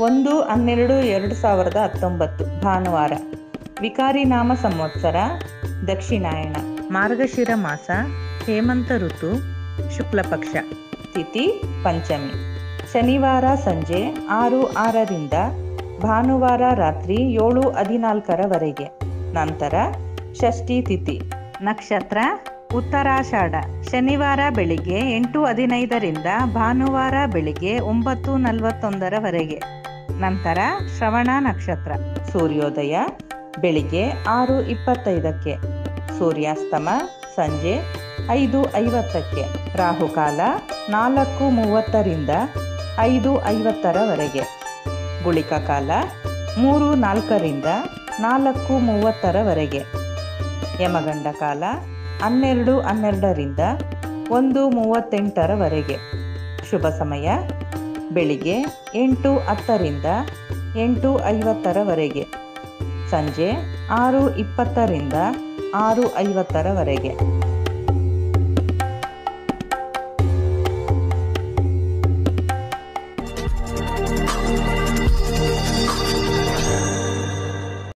ಒಂದು ಹನ್ನೆರಡು ಎರಡು ಸಾವಿರದ ಹತ್ತೊಂಬತ್ತು ಭಾನುವಾರ ವಿಕಾರಿ ನಾಮ ಸಂವತ್ಸರ ದಕ್ಷಿಣಾಯಣ ಮಾರ್ಗಶಿರ ಮಾಸ ಹೇಮಂತ ಋತು ಶುಕ್ಲ ಪಕ್ಷ ತಿಥಿ ಪಂಚಮಿ ಶನಿವಾರ ಸಂಜೆ ಆರು ಆರರಿಂದ ಭಾನುವಾರ ರಾತ್ರಿ ಏಳು ಹದಿನಾಲ್ಕರವರೆಗೆ ನಂತರ ಷಷ್ಠಿ ತಿಥಿ ನಕ್ಷತ್ರ ಉತ್ತರಾಷಾಢ ಶನಿವಾರ ಬೆಳಿಗ್ಗೆ ಎಂಟು ಹದಿನೈದರಿಂದ ಭಾನುವಾರ ಬೆಳಿಗ್ಗೆ ಒಂಬತ್ತು ನಲವತ್ತೊಂದರವರೆಗೆ ನಂತರ ಶ್ರವಣ ನಕ್ಷತ್ರ ಸೂರ್ಯೋದಯ ಬೆಳಿಗ್ಗೆ ಆರು ಇಪ್ಪತ್ತೈದಕ್ಕೆ ಸೂರ್ಯಾಸ್ತಮ ಸಂಜೆ ಐದು ಐವತ್ತಕ್ಕೆ ರಾಹುಕಾಲ ನಾಲ್ಕು ಮೂವತ್ತರಿಂದ ಐದು ಐವತ್ತರವರೆಗೆ ಗುಳಿಕ ಕಾಲ ಮೂರು ನಾಲ್ಕರಿಂದ ನಾಲ್ಕು ಮೂವತ್ತರವರೆಗೆ ಯಮಗಂಡ ಕಾಲ ಹನ್ನೆರಡು ಹನ್ನೆರಡರಿಂದ ಒಂದು ಮೂವತ್ತೆಂಟರವರೆಗೆ ಶುಭ ಸಮಯ ಬೆಳಿಗ್ಗೆ ಎಂಟು ಹತ್ತರಿಂದ ಎಂಟು ಐವತ್ತರವರೆಗೆ ಸಂಜೆ ಆರು ಇಪ್ಪತ್ತರಿಂದ ಆರು ಐವತ್ತರವರೆಗೆ